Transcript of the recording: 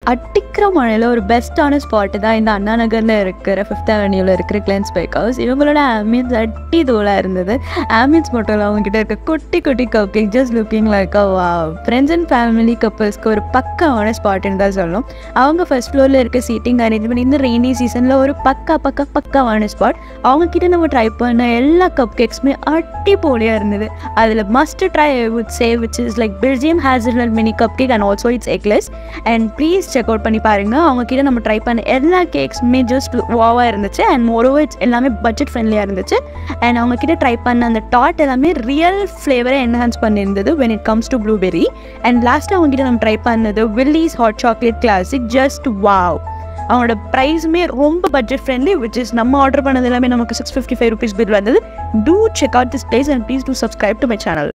அடிக்கிற மழையில் ஒரு பெஸ்ட்டான ஸ்பாட்டு தான் இந்த அண்ணா நகரில் இருக்கிற ஃபிஃப்த் அவென்யூவில் இருக்கிற கிளென்ஸ் பேக் ஹவுஸ் இவங்களோட ஆம்பியன்ஸ் அட்டி தோலாக இருந்தது ஆம்பியன்ஸ் மட்டும் இல்லை அவங்ககிட்ட இருக்க குட்டி குட்டி cupcake just looking like வா ஃப்ரெண்ட்ஸ் அண்ட் ஃபேமிலி கப்பல்ஸ்க்கு ஒரு பக்காவான ஸ்பாட்டுன்னு தான் சொல்லணும் அவங்க ஃபர்ஸ்ட் ஃப்ளோரில் இருக்க சீட்டிங் அரேஞ்ச்மெண்ட் இந்த ரெய்னி சீசனில் ஒரு பக்கா பக்கா பக்காவான ஸ்பாட் அவங்கக்கிட்ட நம்ம ட்ரை பண்ண எல்லா கப் கேக்ஸுமே அட்டி போலியாக இருந்தது அதில் மஸ்ட் ட்ரை வித் சே which is like Belgium hazelnut mini cup cake and also it's eggless and please check out பண்ணி பாருங்கள் அவங்கக்கிட்ட நம்ம ட்ரை பண்ண எல்லா கேக்ஸுமே ஜஸ்ட் வாவாக இருந்துச்சு அண்ட் மோரோவர் இட்ஸ் எல்லாமே பட்ஜெட் ஃப்ரெண்ட்லியாக இருந்துச்சு அண்ட் அவங்கக்கிட்ட ட்ரை பண்ண அந்த டாட் எல்லாமே ரியல் ஃப்ளேவரை என்ஹான்ஸ் பண்ணியிருந்தது when it comes to blueberry and லாஸ்ட்டாக அவங்ககிட்ட நம்ம ட்ரை பண்ணது Willis hot chocolate classic just wow அவனோட ப்ரைஸுமே ரொம்ப பட்ஜெட் ஃப்ரெண்ட்லி விச் இஸ் நம்ம ஆர்டர் பண்ணது எல்லாமே நமக்கு six fifty five rupees bill வந்தது do check out this place and please do subscribe to my channel